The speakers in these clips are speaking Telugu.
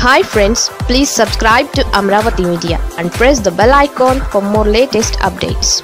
hi friends please subscribe to Amaravati media and press the bell icon for more latest updates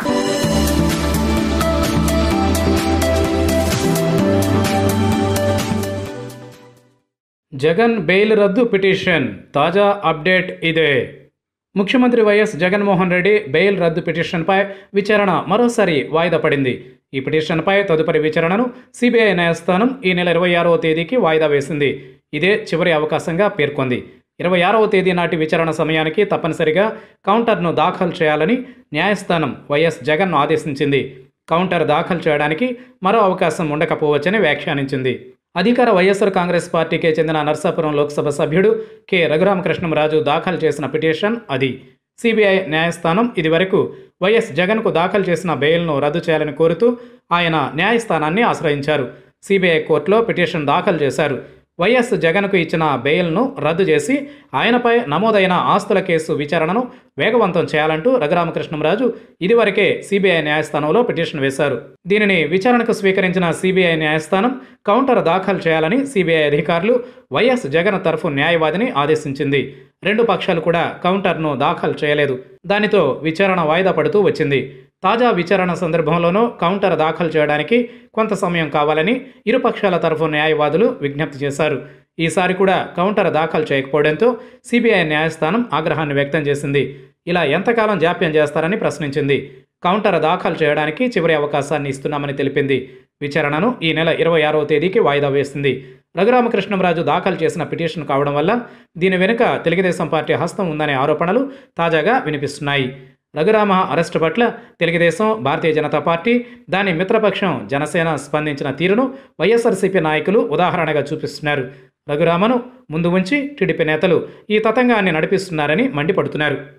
Jagan bail రద్దు పిటిషన్ తాజా అప్డేట్ ఇదే ముఖ్యమంత్రి వైఎస్ జగన్మోహన్ రెడ్డి బెయిల్ రద్దు పిటిషన్పై విచారణ మరోసారి వాయిదా పడింది ఈ పిటిషన్పై తదుపరి విచారణను సిబిఐ న్యాయస్థానం ఈ నెల ఇరవై ఆరవ తేదీకి వాయిదా వేసింది ఇదే చివరి అవకాశంగా పేర్కొంది ఇరవై ఆరవ తేదీ నాటి విచారణ సమయానికి తప్పనిసరిగా కౌంటర్ను దాఖలు చేయాలని న్యాయస్థానం వైఎస్ జగన్ను ఆదేశించింది కౌంటర్ దాఖలు చేయడానికి మరో అవకాశం ఉండకపోవచ్చని వ్యాఖ్యానించింది అధికార వైఎస్ఆర్ కాంగ్రెస్ పార్టీకే చెందిన నర్సాపురం లోక్సభ సభ్యుడు కె రఘురామకృష్ణంరాజు దాఖలు చేసిన పిటిషన్ అది సిబిఐ న్యాయస్థానం ఇదివరకు వైఎస్ జగన్కు దాఖలు చేసిన బెయిల్ను రద్దు చేయాలని కోరుతూ ఆయన న్యాయస్థానాన్ని ఆశ్రయించారు సిబిఐ కోర్టులో పిటిషన్ దాఖలు చేశారు వైఎస్ జగన్కు ఇచ్చిన బెయిల్ను రద్దు చేసి ఆయనపై నమోదైన ఆస్తుల కేసు విచారణను వేగవంతం చేయాలంటూ రఘురామకృష్ణంరాజు ఇదివరకే సిబిఐ న్యాయస్థానంలో పిటిషన్ వేశారు దీనిని విచారణకు స్వీకరించిన సిబిఐ న్యాయస్థానం కౌంటర్ దాఖలు చేయాలని సిబిఐ అధికారులు వైఎస్ జగన్ తరఫు న్యాయవాదిని ఆదేశించింది రెండు పక్షాలు కూడా కౌంటర్ను దాఖలు చేయలేదు దానితో విచారణ వాయిదా పడుతూ వచ్చింది తాజా విచారణ సందర్భంలోనూ కౌంటర్ దాఖలు చేయడానికి కొంత సమయం కావాలని ఇరుపక్షాల తరఫు న్యాయవాదులు విజ్ఞప్తి చేశారు ఈసారి కూడా కౌంటర్ దాఖలు చేయకపోవడంతో సిబిఐ న్యాయస్థానం ఆగ్రహాన్ని వ్యక్తం చేసింది ఇలా ఎంతకాలం జాప్యం చేస్తారని ప్రశ్నించింది కౌంటర్ దాఖలు చేయడానికి చివరి అవకాశాన్ని ఇస్తున్నామని తెలిపింది విచారణను ఈ నెల ఇరవై ఆరవ తేదీకి వాయిదా వేసింది రఘురామకృష్ణంరాజు దాఖలు చేసిన పిటిషన్ కావడం వల్ల దీని వెనుక తెలుగుదేశం పార్టీ హస్తం ఉందనే ఆరోపణలు తాజాగా వినిపిస్తున్నాయి రఘురామ అరెస్టు పట్ల తెలుగుదేశం భారతీయ జనతా పార్టీ దాని మిత్రపక్షం జనసేన స్పందించిన తీరును వైఎస్ఆర్సీపీ నాయకులు ఉదాహరణగా చూపిస్తున్నారు రఘురామను ముందు ఉంచి టీడీపీ నేతలు ఈ తతంగాన్ని నడిపిస్తున్నారని మండిపడుతున్నారు